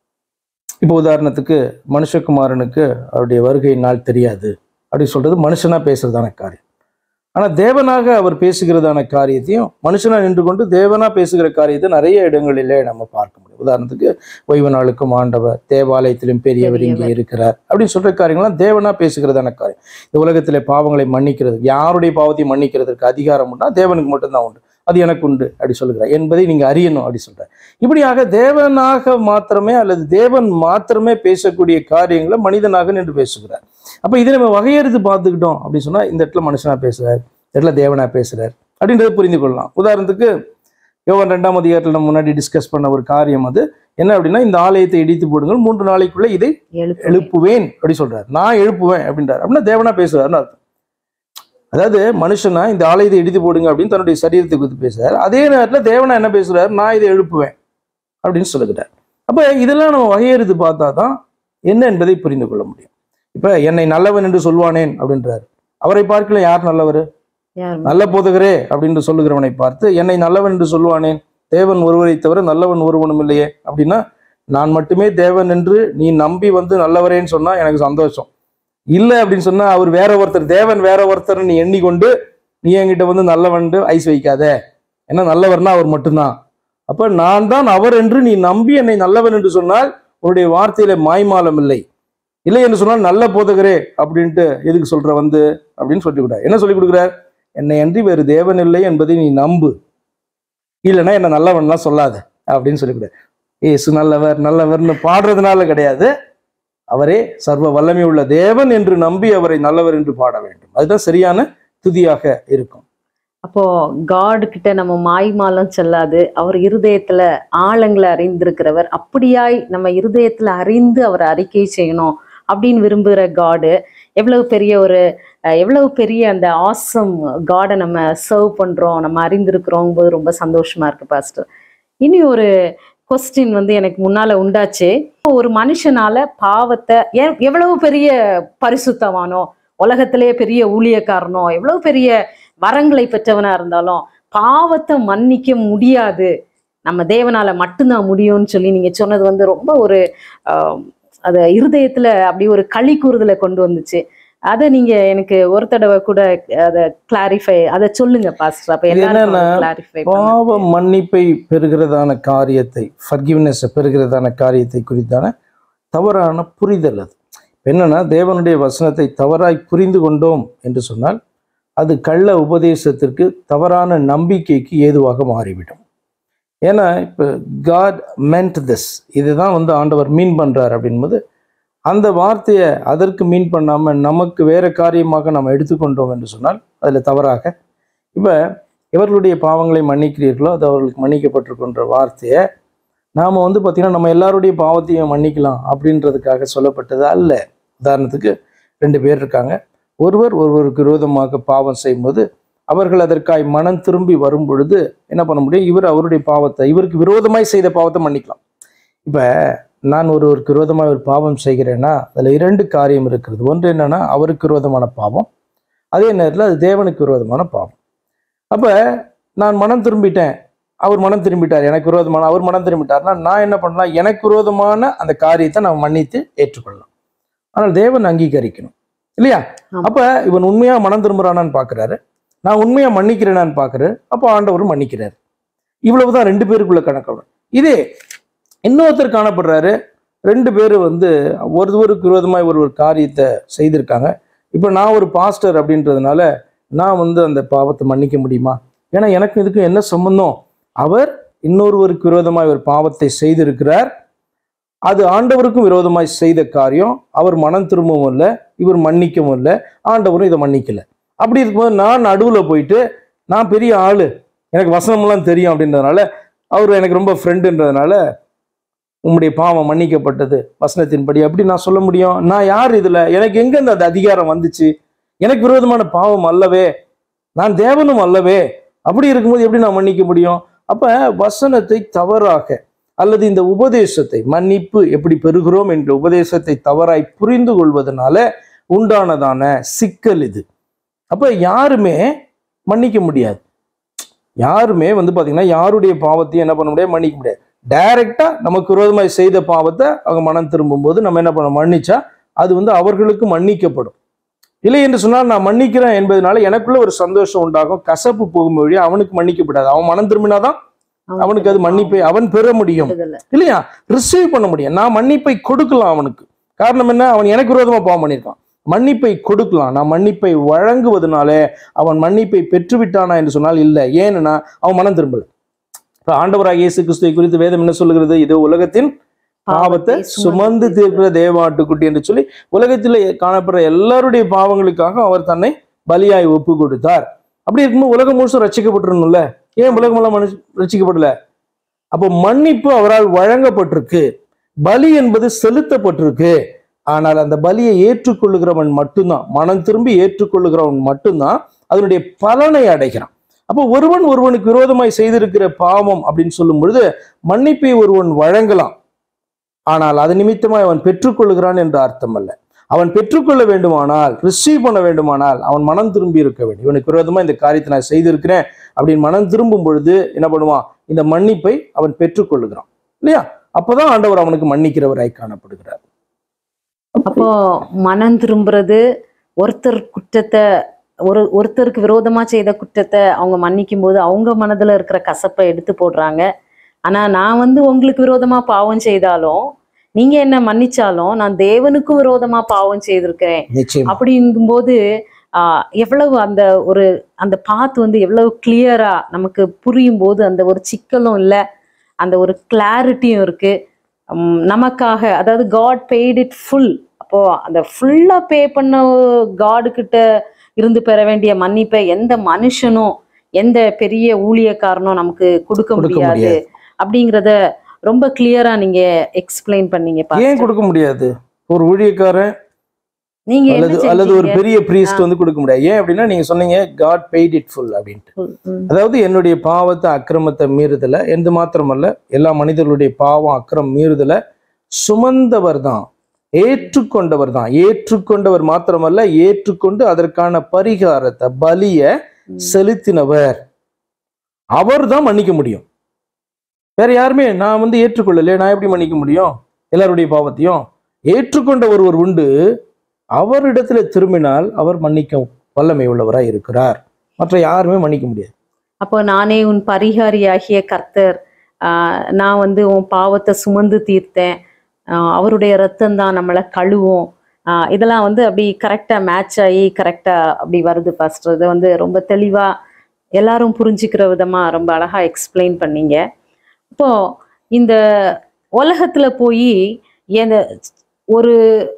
இப்போ உதாரணத்துக்கு மனுஷகுமாரனுக்கு அவருடைய வருகை நாள் தெரியாது அப்படி சொல்றது மனுஷனா பேசுறதான காரியம் ஆனா தேவனாக அவர் பேசுகிறதான காரியத்தையும் மனுஷனா நின்று கொண்டு தேவனா பேசுகிற காரியத்தை நிறைய இடங்களிலே நம்ம பார்க்க முடியும் உதாரணத்துக்கு ஓய்வு நாளுக்கும் ஆண்டவர் தேவாலயத்திலும் பெரியவர் இங்கே பெரியவர். இருக்கிறார் அப்படின்னு சொல்ற காரியங்கள்லாம் தேவனா பேசுகிறதான காரியம் இந்த உலகத்திலே பாவங்களை மன்னிக்கிறது யாருடைய பாவத்தையும் மன்னிக்கிறதுக்கு அதிகாரம் உண்டா தேவனுக்கு மட்டும்தான் உண்டு அது எனக்கு உண்டு அப்படி சொல்லுகிறார் என்பதை நீங்க அறியணும் அப்படி சொல்றார் இப்படியாக தேவனாக மாத்திரமே அல்லது தேவன் மாத்திரமே பேசக்கூடிய காரியங்களை மனிதனாக நின்று பேசுகிறார் அப்ப இதை நம்ம வகையறுத்து பார்த்துக்கிட்டோம் அப்படின்னு சொன்னா இந்த இடத்துல மனுஷனா பேசுறார் இந்த இடத்துல தேவனா பேசுறார் அப்படின்றத புரிந்து கொள்ளலாம் உதாரணத்துக்கு யோவான் ரெண்டாம் அதிகாரத்தில் நம்ம முன்னாடி டிஸ்கஸ் பண்ண ஒரு காரியம் அது என்ன அப்படின்னா இந்த ஆலயத்தை இடித்து போடுங்கள் மூன்று நாளைக்குள்ள இதை எழுப்பு எழுப்புவேன் அப்படி சொல்றாரு நான் எழுப்புவேன் அப்படின்றார் அப்படின்னா தேவனா பேசுறாருன்னு அர்த்தம் அதாவது மனுஷனா இந்த ஆலயத்தை இடித்து போடுங்க அப்படின்னு தன்னுடைய சரீரத்தை குறித்து பேசுறாரு அதே நேரத்துல தேவனா என்ன பேசுறாரு நான் இதை எழுப்புவேன் அப்படின்னு சொல்லுகிறார் அப்ப இதெல்லாம் நம்ம வகையறுத்து பார்த்தா தான் என்ன என்பதை புரிந்து கொள்ள முடியும் இப்ப என்னை நல்லவன் என்று சொல்வானேன் அப்படின்றாரு அவரை பார்க்கல யார் நல்லவர் யார் நல்ல போதகரே அப்படின்னு சொல்லுகிறவனை பார்த்து என்னை நல்லவன் என்று சொல்லுவானேன் தேவன் ஒருவரை தவிர நல்லவன் ஒருவனும் இல்லையே அப்படின்னா நான் மட்டுமே தேவன் என்று நீ நம்பி வந்து நல்லவரேன்னு சொன்னா எனக்கு சந்தோஷம் இல்லை அப்படின்னு சொன்னா அவர் வேற ஒருத்தர் தேவன் வேற ஒருத்தர் நீ எண்ணிக்கொண்டு நீ என்கிட்ட வந்து நல்லவன் ஐஸ் வைக்காத ஏன்னா நல்லவர்னா அவர் மட்டும்தான் அப்ப நான் தான் அவர் என்று நீ நம்பி என்னை நல்லவன் என்று சொன்னால் உன்னுடைய வார்த்தையில மாய்மாலம் இல்லை இல்லை என்று சொன்னால் நல்ல போதகரே அப்படின்ட்டு எதுக்கு சொல்ற வந்து அப்படின்னு சொல்லி கொடுக்குறார் என்ன சொல்லி கொடுக்குறார் என்னை அன்றி வேறு தேவன் இல்லை என்பதை நீ நம்பு இல்லைன்னா என்ன நல்லவன்லாம் சொல்லாத அப்படின்னு சொல்லிவிடு ஏசு நல்லவர் நல்லவர்னு பாடுறதுனால கிடையாது அவரே சர்வ வல்லமை உள்ள தேவன் என்று நம்பி அவரை நல்லவர் என்று பாட வேண்டும் அதுதான் சரியான துதியாக இருக்கும் அப்போ காட் கிட்ட நம்ம மாய்மாலம் செல்லாது அவர் இருதயத்துல ஆழங்களை அறிந்திருக்கிறவர் அப்படியாய் நம்ம இருதயத்துல அறிந்து அவர் அறிக்கை செய்யணும் அப்படின்னு விரும்புகிற காடு எவ்வளவு பெரிய ஒரு அஹ், எவ்வளவு பெரிய அந்த ஆசம் காடை நம்ம சர்வ் பண்றோம் நம்ம அறிந்திருக்கிறோம் போது ரொம்ப சந்தோஷமா இருக்கு பாஸ்டர் இனி ஒரு கொஸ்டின் வந்து எனக்கு முன்னால உண்டாச்சு ஒரு மனுஷனால பாவத்தை ஏன் எவ்வளவு பெரிய பரிசுத்தவானோ உலகத்திலேயே பெரிய ஊழியக்காரனோ எவ்வளவு பெரிய வரங்களை பெற்றவனா இருந்தாலும் பாவத்தை மன்னிக்க முடியாது நம்ம தேவனால மட்டும்தான் முடியும்னு சொல்லி நீங்க சொன்னது வந்து ரொம்ப ஒரு ஆஹ், அத இருதயத்துல அப்படி ஒரு களி கூறுதலை கொண்டு வந்துச்சு அதை நீங்க எனக்கு ஒரு தடவை கூட அதை கிளாரிஃபை அதை சொல்லுங்க பாஸ்டர் அப்ப இது எல்லாரும் என்னன்னா, கிளாரிஃபை பாவ மன்னிப்பை பெறுகிறதான காரியத்தை ஃபர்கிவ்னஸ் பெறுகிறதான காரியத்தை குறித்தான தவறான புரிதல் அது என்னன்னா தேவனுடைய வசனத்தை தவறாய் புரிந்து கொண்டோம் என்று சொன்னால் அது கள்ள உபதேசத்திற்கு தவறான நம்பிக்கைக்கு ஏதுவாக மாறிவிடும் ஏன்னா இப்போ காட் மென்ட் திஸ் இதுதான் வந்து ஆண்டவர் மீன் பண்றார் அப்படின்போது அந்த வார்த்தையை அதற்கு மீன் பண்ணாம நமக்கு வேற காரியமாக நம்ம எடுத்துக்கொண்டோம் என்று சொன்னால் அதுல தவறாக இப்ப எவர்களுடைய பாவங்களை மன்னிக்கிறீர்களோ அது அவர்களுக்கு மன்னிக்கப்பட்டிருக்கின்ற வார்த்தையை நாம் வந்து பார்த்திங்கன்னா நம்ம எல்லாருடைய பாவத்தையும் மன்னிக்கலாம் அப்படின்றதுக்காக சொல்லப்பட்டது அல்ல உதாரணத்துக்கு ரெண்டு பேர் இருக்காங்க ஒருவர் ஒருவருக்கு விரோதமாக பாவம் செய்யும்போது அவர்கள் அதற்காய் மனம் திரும்பி வரும் பொழுது என்ன பண்ண முடியும் இவர் அவருடைய பாவத்தை இவருக்கு விரோதமாய் செய்த பாவத்தை மன்னிக்கலாம் இப்போ நான் ஒருவருக்கு விரோதமாக ஒரு பாவம் செய்கிறேன்னா அதில் இரண்டு காரியம் இருக்கிறது ஒன்று என்னன்னா அவருக்கு விரோதமான பாவம் அதே நேரத்தில் அது தேவனுக்கு விரோதமான பாவம் அப்போ நான் மனம் திரும்பிட்டேன் அவர் மனம் திரும்பிட்டார் எனக்கு விரோதமான அவர் மனம் திரும்பிட்டார்னா நான் என்ன பண்ணலாம் எனக்கு விரோதமான அந்த காரியத்தை நான் மன்னித்து ஏற்றுக்கொள்ளலாம் ஆனால் தேவன் அங்கீகரிக்கணும் இல்லையா ஆமா. அப்ப இவன் உண்மையா மனம் திரும்புறானான்னு பாக்குறாரு நான் உண்மையா மன்னிக்கிறேனான்னு பாக்குறாரு அப்போ ஆண்டவரும் மன்னிக்கிறாரு இவ்வளவுதான் ரெண்டு பேருக்குள்ள கணக்கு இதே இன்னொருத்தர் காணப்படுறாரு ரெண்டு பேரும் வந்து ஒருவருக்கு விரோதமாய் ஒரு ஒரு காரியத்தை செய்திருக்காங்க இப்போ நான் ஒரு பாஸ்டர் அப்படின்றதுனால நான் வந்து அந்த பாவத்தை மன்னிக்க முடியுமா ஏன்னா எனக்கு இதுக்கு என்ன சம்பந்தம் அவர் இன்னொருவருக்கு விரோதமாய் ஒரு பாவத்தை செய்திருக்கிறார் அது ஆண்டவருக்கும் விரோதமாய் செய்த காரியம் அவர் மனம் திரும்பவும் இல்லை இவர் மன்னிக்கவும் இல்லை ஆண்டவரும் இதை மன்னிக்கல அப்படி இருக்கும்போது நான் நடுவுல போயிட்டு நான் பெரிய ஆளு எனக்கு வசனமெல்லாம் தெரியும் அப்படின்றதுனால அவர் எனக்கு ரொம்ப ஃப்ரெண்டுன்றதுனால உம்முடைய பாவம் மன்னிக்கப்பட்டது வசனத்தின்படி அப்படி நான் சொல்ல முடியும் நான் யார் இதுல எனக்கு எங்க இந்த அந்த அதிகாரம் வந்துச்சு எனக்கு விரோதமான பாவம் அல்லவே நான் தேவனும் அல்லவே அப்படி இருக்கும்போது எப்படி நான் மன்னிக்க முடியும் அப்ப வசனத்தை தவறாக அல்லது இந்த உபதேசத்தை மன்னிப்பு எப்படி பெறுகிறோம் என்ற உபதேசத்தை தவறாய் புரிந்து கொள்வதனால உண்டானதான சிக்கல் இது அப்ப யாருமே மன்னிக்க முடியாது யாருமே வந்து பாத்தீங்கன்னா யாருடைய பாவத்தையும் என்ன பண்ண முடியாது மன்னிக்க முடியாது டைரக்டா நமக்கு விரோதமாய் செய்த பாவத்தை அவங்க மனம் திரும்பும்போது நம்ம என்ன பண்ண மன்னிச்சா அது வந்து அவர்களுக்கு மன்னிக்கப்படும் இல்லை என்று சொன்னால் நான் மன்னிக்கிறேன் என்பதனால எனக்குள்ள ஒரு சந்தோஷம் உண்டாகும் கசப்பு போகும் வழி அவனுக்கு மன்னிக்கப்படாது அவன் மனம் திரும்பினாதான் அவனுக்கு அது மன்னிப்பை அவன் பெற முடியும் விடுதலை. இல்லையா ரிசீவ் பண்ண முடியும் நான் மன்னிப்பை கொடுக்கலாம் அவனுக்கு காரணம் என்ன அவன் எனக்கு விரோதமா பாவம் பண்ணியிருக்கான் மன்னிப்பை கொடுக்கலாம் நான் மன்னிப்பை வழங்குவதனாலே அவன் மன்னிப்பை பெற்றுவிட்டானா என்று சொன்னால் இல்லை ஏன்னா அவன் மனம் திரும்பல இப்ப ஆண்டவராக இயேசு கிறிஸ்துவை குறித்து வேதம் என்ன சொல்லுகிறது இது உலகத்தின் பாவத்தை சுமந்து தீர்க்கிற தேவாட்டுக்குட்டி என்று சொல்லி உலகத்தில் காணப்படுற எல்லாருடைய பாவங்களுக்காக அவர் தன்னை பலியாய் ஒப்பு கொடுத்தார் அப்படி இருக்கும்போது உலகம் முழுசும் ரட்சிக்கப்பட்டிருந்தோம்ல ஏன் உலகம் எல்லாம் மனுஷ ரட்சிக்கப்படல அப்போ மன்னிப்பு அவரால் வழங்கப்பட்டிருக்கு பலி என்பது செலுத்தப்பட்டிருக்கு ஆனால் அந்த பலியை ஏற்றுக்கொள்ளுகிறவன் மட்டும்தான் மனம் திரும்பி ஏற்றுக்கொள்ளுகிறவன் மட்டும்தான் அதனுடைய பலனை அடைகிறான் அப்போ ஒருவன் ஒருவனுக்கு விரோதமாய் செய்திருக்கிற பாவம் அப்படின்னு சொல்லும் பொழுது மன்னிப்பை ஒருவன் வழங்கலாம் ஆனால் அது நிமித்தமாய் அவன் பெற்றுக்கொள்கிறான் என்ற அர்த்தம் அல்ல அவன் பெற்றுக்கொள்ள வேண்டுமானால் ரிசீவ் பண்ண வேண்டுமானால் அவன் மனம் திரும்பி இருக்க வேண்டும் இவனுக்கு விரோதமா இந்த காரியத்தை நான் செய்திருக்கிறேன் அப்படின்னு மனம் திரும்பும் பொழுது என்ன பண்ணுவான் இந்த மன்னிப்பை அவன் பெற்றுக்கொள்ளுகிறான் இல்லையா அப்பதான் ஆண்டவர் அவனுக்கு மன்னிக்கிறவராய் காணப்படுகிறார் அப்போ மனம் திரும்புறது ஒருத்தர் குற்றத்தை ஒரு ஒருத்தருக்கு விரோதமா செய்த குற்றத்தை அவங்க மன்னிக்கும் போது அவங்க மனதுல இருக்கிற கசப்பை எடுத்து போடுறாங்க ஆனா நான் வந்து உங்களுக்கு விரோதமா பாவம் செய்தாலும் நீங்க என்ன மன்னிச்சாலும் நான் தேவனுக்கும் விரோதமா பாவம் செய்திருக்கிறேன் நிச்சயம் அப்படிங்கும்போது ஆஹ், எவ்வளவு அந்த ஒரு அந்த பாத் வந்து எவ்வளவு கிளியரா நமக்கு புரியும் போது அந்த ஒரு சிக்கலும் இல்லை அந்த ஒரு கிளாரிட்டியும் இருக்கு உம், நமக்காக அதாவது காட் பெய்ட் இட் ஃபுல் அப்போ அந்த ஃபுல்லா பே பண்ண காடு கிட்ட இருந்து பெற வேண்டிய மன்னிப்பை எந்த மனுஷனும் எந்த பெரிய ஊழியக்காரனும் நமக்கு கொடுக்க கொடுக்க முடியாது முடியாது அப்படிங்கிறத ரொம்ப கிளியரா நீங்க எக்ஸ்பிளைன் பண்ணீங்க ஏன் pastor. கொடுக்க முடியாது ஒரு ஊழியக்காரன் நீங்க என்ன அல்லது அல்லது ஒரு செஞ்சீங்க? பெரிய பிரீஸ்ட் வந்து கொடுக்க முடியாது ஏன் அப்படின்னா நீங்க சொன்னீங்க காட் பெய்ட் இட் ஃபுல் அப்படின்ட்டு ம், அதாவது என்னுடைய பாவத்தை அக்கிரமத்தை மீறுதல எந்த மாத்திரமல்ல எல்லா மனிதர்களுடைய பாவம் அக்கிரம் மீறுதல சுமந்தவர் தான் ஏற்றுக்கொண்டவர் தான் ஏற்றுக்கொண்டவர் மாத்திரமல்ல ஏற்றுக்கொண்டு அதற்கான பரிகாரத்தை பலிய ம். செலுத்தினவர் அவர் தான் மன்னிக்க முடியும் வேற யாருமே நான் வந்து ஏற்றுக்கொள்ளலையே நான் எப்படி மன்னிக்க முடியும் எல்லாருடைய பாவத்தையும் ஏற்றுக்கொண்ட ஒருவர் உண்டு அவரிடத்துல திரும்பினால் அவர் மன்னிக்க வல்லமை உள்ளவராய் இருக்கிறார் மற்ற யாருமே மன்னிக்க முடியாது அப்போ நானே உன் பரிகாரியாகிய கர்த்தர் ஆஹ் நான் வந்து உன் பாவத்தை சுமந்து தீர்த்தேன் ஆஹ் அவருடைய ரத்தம் தான் நம்மளை கழுவும் ஆஹ் இதெல்லாம் வந்து அப்படி கரெக்டாக மேட்ச் ஆகி கரெக்டாக அப்படி வருது பாஸ்டர் இது வந்து ரொம்ப தெளிவாக எல்லாரும் புரிஞ்சுக்கிற விதமாக ரொம்ப அழகாக எக்ஸ்பிளைன் பண்ணீங்க இப்போ இந்த உலகத்துல போய் எந்த ஒரு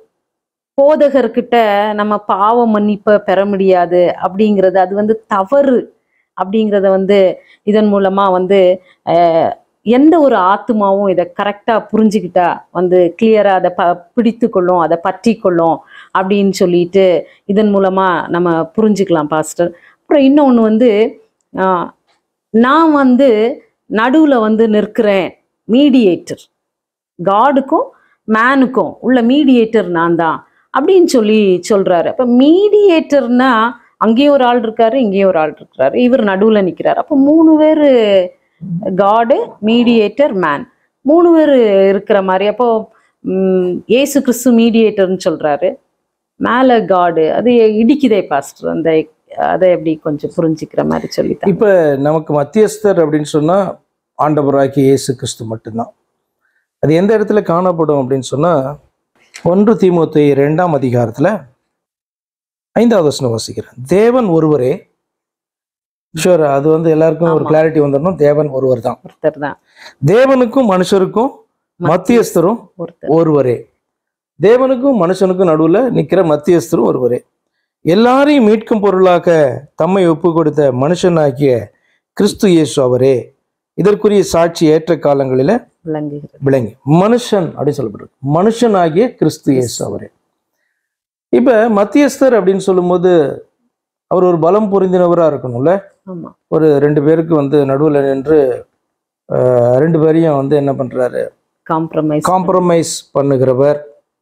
போதகர்கிட்ட நம்ம பாவ மன்னிப்பை பெற முடியாது அப்படிங்கிறது அது வந்து தவறு அப்படிங்கிறத வந்து இதன் மூலமா வந்து அஹ், எந்த ஒரு ஆத்மாவும் இதை கரெக்டாக புரிஞ்சுக்கிட்டா வந்து கிளியராக அதை ப பிடித்து கொள்ளும் அதை பற்றி கொள்ளும் அப்படின்னு சொல்லிட்டு இதன் மூலமா நம்ம புரிஞ்சுக்கலாம் பாஸ்டர் அப்புறம் இன்னொன்று வந்து ஆஹ், நான் வந்து நடுவில் வந்து நிற்கிறேன் மீடியேட்டர் காடுக்கும் மேனுக்கும் உள்ள மீடியேட்டர் நான் தான் அப்படின்னு சொல்லி சொல்றாரு அப்ப மீடியேட்டர்னா அங்கேயும் ஒரு ஆள் இருக்காரு இங்கேயும் ஒரு ஆள் இருக்கிறாரு இவர் நடுவுல நிக்கிறாரு அப்போ மூணு பேர் காடு மீடியேட்டர் மேன் மூணு பேர் இருக்கிற மாதிரி அப்போ ம், இயேசு கிறிஸ்து மீடியேட்டர்னு சொல்றாரு மேல காடு அது இடிக்குதே பாஸ்டர் அந்த அதை எப்படி கொஞ்சம் புரிஞ்சுக்கிற மாதிரி சொல்லித்தான் இப்ப நமக்கு மத்தியஸ்தர் அப்படின்னு சொன்னா ஆண்டவராகிய இயேசு கிறிஸ்து மட்டும்தான் அது எந்த இடத்துல காணப்படும் அப்படின்னு சொன்னா ஒன்று தீமோத்தி இரண்டாம் அதிகாரத்துல ஐந்தாவது வசனம் வாசிக்கிறேன் தேவன் ஒருவரே ஷூர் அது வந்து எல்லாருக்கும் ஒரு ஆமா. கிளாரிட்டி வந்துடணும் தேவன் ஒருவர் தான் ஒருத்தர் தான் தேவனுக்கும் மனுஷருக்கும் மத்தியஸ்தரும் ஒருத்தர் ஒருவரே தேவனுக்கும் மனுஷனுக்கும் நடுவுல நிக்கிற மத்தியஸ்தரும் ஒருவரே எல்லாரையும் மீட்கும் பொருளாக தம்மை ஒப்பு கொடுத்த மனுஷனாகிய கிறிஸ்து இயேசு அவரே இதற்குரிய சாட்சி ஏற்ற காலங்களில விளங்குகிறது விளங்கி மனுஷன் அப்படின்னு சொல்லப்படுறது மனுஷனாகிய கிறிஸ்து இயேசு அவரே இப்ப மத்தியஸ்தர் அப்படின்னு சொல்லும்போது அவர் ஒரு பலம் பொருந்தினவரா இருக்கணும்ல ஆமா ஒரு ரெண்டு பேருக்கு வந்து நடுவுல நின்று அஹ், ரெண்டு பேரையும் வந்து என்ன பண்றாரு காம்ப்ரமைஸ் காம்ப்ரமைஸ் பண்ணுகிறவர்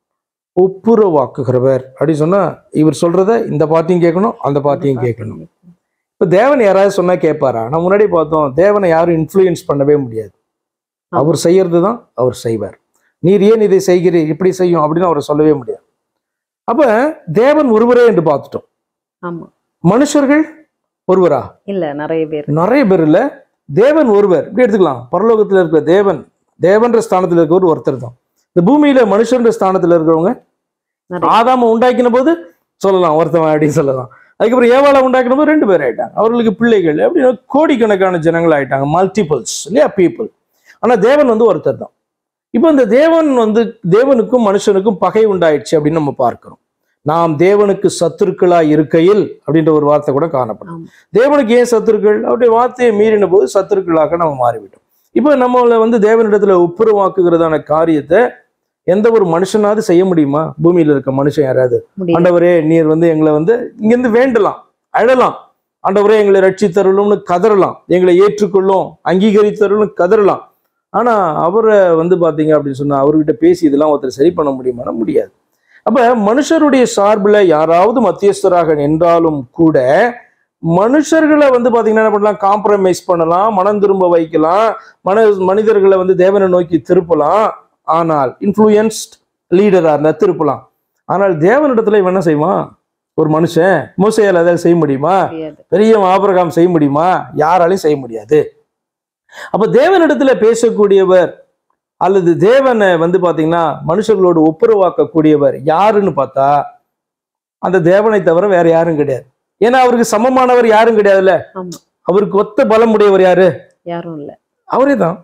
ஒப்புரவாக்குகிறவர் அப்படின்னு சொன்னா இவர் சொல்றத இந்த பார்ட்டியும் கேட்கணும் அந்த பார்ட்டியும் கேட்கணும் இப்ப தேவன் யாராவது சொன்னா கேட்பாரா நான் முன்னாடி பார்த்தோம் தேவனை யாரும் இன்ஃப்ளூயன்ஸ் பண்ணவே முடியாது அவர் செய்யறது தான் அவர் செய்வார் நீர் ஏன் இதை செய்கிறீர் இப்படி செய்யும் அப்படின்னு அவர் சொல்லவே முடியாது அப்ப தேவன் ஒருவரே என்று பார்த்துட்டோம் ஆமா மனுஷர்கள் ஒருவரா இல்ல நிறைய பேர் நிறைய பேர் இல்ல தேவன் ஒருவர் இப்படி எடுத்துக்கலாம் பரலோகத்துல இருக்கிற தேவன் தேவன்ற ஸ்தானத்துல இருக்கிறவர் ஒருத்தர் தான் இந்த பூமியில மனுஷன்ற ஸ்தானத்துல இருக்கிறவங்க நிறைய ஆதாம உண்டாக்கின போது சொல்லலாம் ஒருத்தவன் அப்படின்னு சொல்லலாம் அதுக்கப்புறம் ஏவாளை உண்டாக்கின போது ரெண்டு பேர் ஆயிட்டாங்க அவர்களுக்கு பிள்ளைகள் அப்படின்னு கோடிக்கணக்கான ஜனங்கள் ஆயிட்டாங்க மல்டிபிள்ஸ் இல்லையா பீப்புள் ஆனா தேவன் வந்து ஒருத்தர் தான் இப்போ இந்த தேவன் வந்து தேவனுக்கும் மனுஷனுக்கும் பகை உண்டாயிடுச்சு அப்படின்னு நம்ம பார்க்கிறோம் நாம் தேவனுக்கு சத்துருக்களா இருக்கையில் அப்படின்ற ஒரு வார்த்தை கூட காணப்படும் ஆமா. தேவனுக்கு ஏன் சத்துருக்கள் அவருடைய வார்த்தையை மீறின போது சத்துருக்களாக நம்ம மாறிவிட்டோம் இப்போ நம்மள வந்து தேவனிடத்துல ஒப்புரவாக்குகிறதான காரியத்தை எந்த ஒரு மனுஷனாவது செய்ய முடியுமா பூமியில இருக்க மனுஷன் யாராவது முடியும் ஆண்டவரே நீர் வந்து எங்களை வந்து இங்கிருந்து வேண்டலாம் அழலாம் ஆண்டவரே எங்களை ரட்சித்தருளும்னு கதறலாம் எங்களை ஏற்றுக்கொள்ளும் அங்கீகரித்தருளும் கதறலாம் ஆனா அவரை வந்து பாத்தீங்க அப்படின்னு சொன்னா அவர்கிட்ட பேசி இதெல்லாம் ஒருத்தர் சரி பண்ண முடியுமானா முடியாது அப்ப மனுஷருடைய சார்புல யாராவது மத்தியஸ்தராக நின்றாலும் கூட மனுஷர்களை வந்து பாத்தீங்கன்னா என்ன பண்ணலாம் காம்ப்ரமைஸ் பண்ணலாம் மனம் திரும்ப வைக்கலாம் மன மனிதர்களை வந்து தேவனை நோக்கி திருப்பலாம் ஆனால் இன்ஃப்ளூயன்ஸ்ட் லீடரா இருந்தா திருப்பலாம் ஆனால் தேவனிடத்துல இவன் என்ன செய்வான் ஒரு மனுஷன் மூசையால் அதை செய்ய முடியுமா முடியாது பெரிய ஆபிரகாம் செய்ய முடியுமா யாராலையும் செய்ய முடியாது அப்ப தேவனிடத்துல பேசக்கூடியவர் அல்லது தேவனை வந்து பாத்தீங்கன்னா மனுஷர்களோடு ஒப்புரவாக்கக்கூடியவர் யாருன்னு பார்த்தா அந்த தேவனை தவிர வேற யாரும் கிடையாது ஏன்னா அவருக்கு சமமானவர் யாரும் கிடையாதுல்ல ஆமா. அவருக்கு ஒத்த பலம் உடையவர் யாரு யாரும் இல்ல அவரே தான்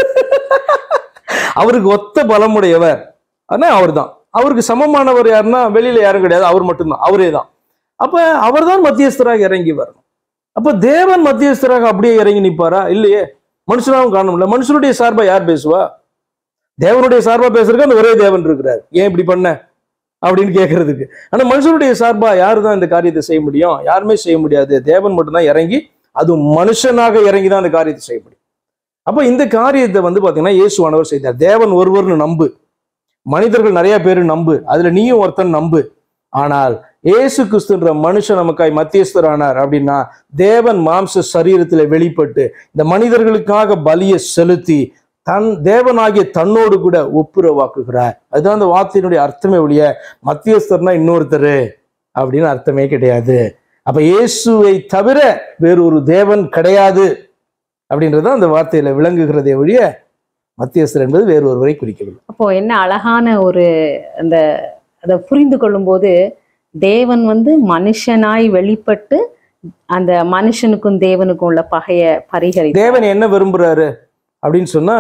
அவருக்கு ஒத்த பலமுடையவர் ஆனா அவர் தான் அவருக்கு சமமானவர் யாருன்னா வெளியில யாரும் கிடையாது அவர் மட்டும்தான் அவரே தான் அப்ப அவர்தான் மத்தியஸ்தராக இறங்கி வரணும் அப்ப தேவன் மத்தியஸ்தராக அப்படியே இறங்கி நிப்பாரா இல்லையே மனுஷனாவும் காணும்ல மனுஷனுடைய சார்பா யார் பேசுவா தேவனுடைய சார்பா பேசுறதுக்கு அந்த ஒரே தேவன் இருக்கிறார் ஏன் இப்படி பண்ண அப்படின்னு கேட்கறதுக்கு ஆனா மனுஷனுடைய சார்பா யாரு தான் இந்த காரியத்தை செய்ய முடியும் யாருமே செய்ய முடியாது தேவன் மட்டும்தான் இறங்கி அது மனுஷனாக இறங்கி தான் அந்த காரியத்தை செய்ய முடியும் அப்ப இந்த காரியத்தை வந்து பாத்தீங்கன்னா இயேசுவானவர் செய்தார் தேவன் ஒருவர்னு நம்பு மனிதர்கள் நிறைய பேர் நம்பு அதுல நீயும் ஒருத்தன் நம்பு ஆனால் இயேசு கிறிஸ்துன்ற மனுஷன் நமக்காய் மத்தியஸ்தரானார் அப்படின்னா தேவன் மாம்ச சரீரத்துல வெளிப்பட்டு இந்த மனிதர்களுக்காக பலியை செலுத்தி தன் தேவனாகிய தன்னோடு கூட ஒப்புரவாக்குகிறார் அதுதான் அந்த வார்த்தையினுடைய அர்த்தமே ஒழிய மத்தியஸ்தர்னா இன்னொருத்தர் அப்படின்னு அர்த்தமே கிடையாது அப்ப இயேசுவை தவிர வேறொரு தேவன் கிடையாது அப்படின்றது அந்த வார்த்தையில விளங்குகிறதே ஒழிய மத்தியஸ்தர் என்பது வேறு ஒருவரை குறிக்கவில்லை அப்போ என்ன அழகான ஒரு அந்த அதை புரிந்து கொள்ளும்போது தேவன் வந்து மனுஷனாய் வெளிப்பட்டு அந்த மனுஷனுக்கும் தேவனுக்கும் உள்ள பகைய பரிகரி தேவன் என்ன விரும்புறாரு அப்படின்னு சொன்னா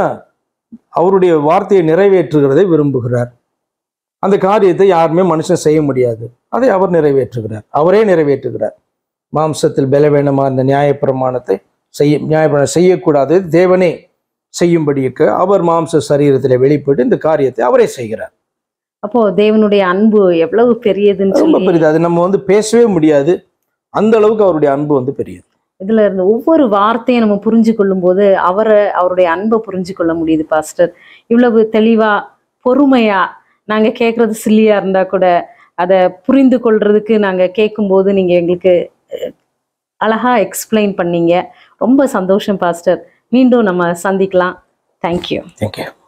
அவருடைய வார்த்தையை நிறைவேற்றுகிறதை விரும்புகிறார் அந்த காரியத்தை யாருமே மனுஷன் செய்ய முடியாது அதை அவர் நிறைவேற்றுகிறார் அவரே நிறைவேற்றுகிறார் மாம்சத்தில் பலவீனமா அந்த நியாயப்பிரமாணத்தை செய்ய நியாயப்பிரமாணம் செய்யக்கூடாது தேவனே செய்யும்படிக்கு அவர் மாம்ச சரீரத்தில் வெளிப்பட்டு இந்த காரியத்தை அவரே செய்கிறார் அப்போ தேவனுடைய அன்பு எவ்வளவு பெரியதுன்னு ரொம்ப சொல்லி பெரியது அது நம்ம வந்து பேசவே முடியாது அந்த அளவுக்கு அவருடைய அன்பு வந்து பெரியது இதுல இருந்து ஒவ்வொரு வார்த்தையும் நம்ம புரிஞ்சு கொள்ளும்போது அவரை அவருடைய அன்பை புரிஞ்சு கொள்ள முடியுது பாஸ்டர் இவ்வளவு தெளிவா பொறுமையா நாங்க கேட்கறது சில்லியா இருந்தா கூட அதை புரிந்து கொள்றதுக்கு நாங்க கேட்கும்போது நீங்க எங்களுக்கு அஹ், அழகா எக்ஸ்பிளைன் பண்ணீங்க ரொம்ப சந்தோஷம் பாஸ்டர் மீண்டும் நம்ம சந்திக்கலாம் தேங்க்யூ தேங்க்யூ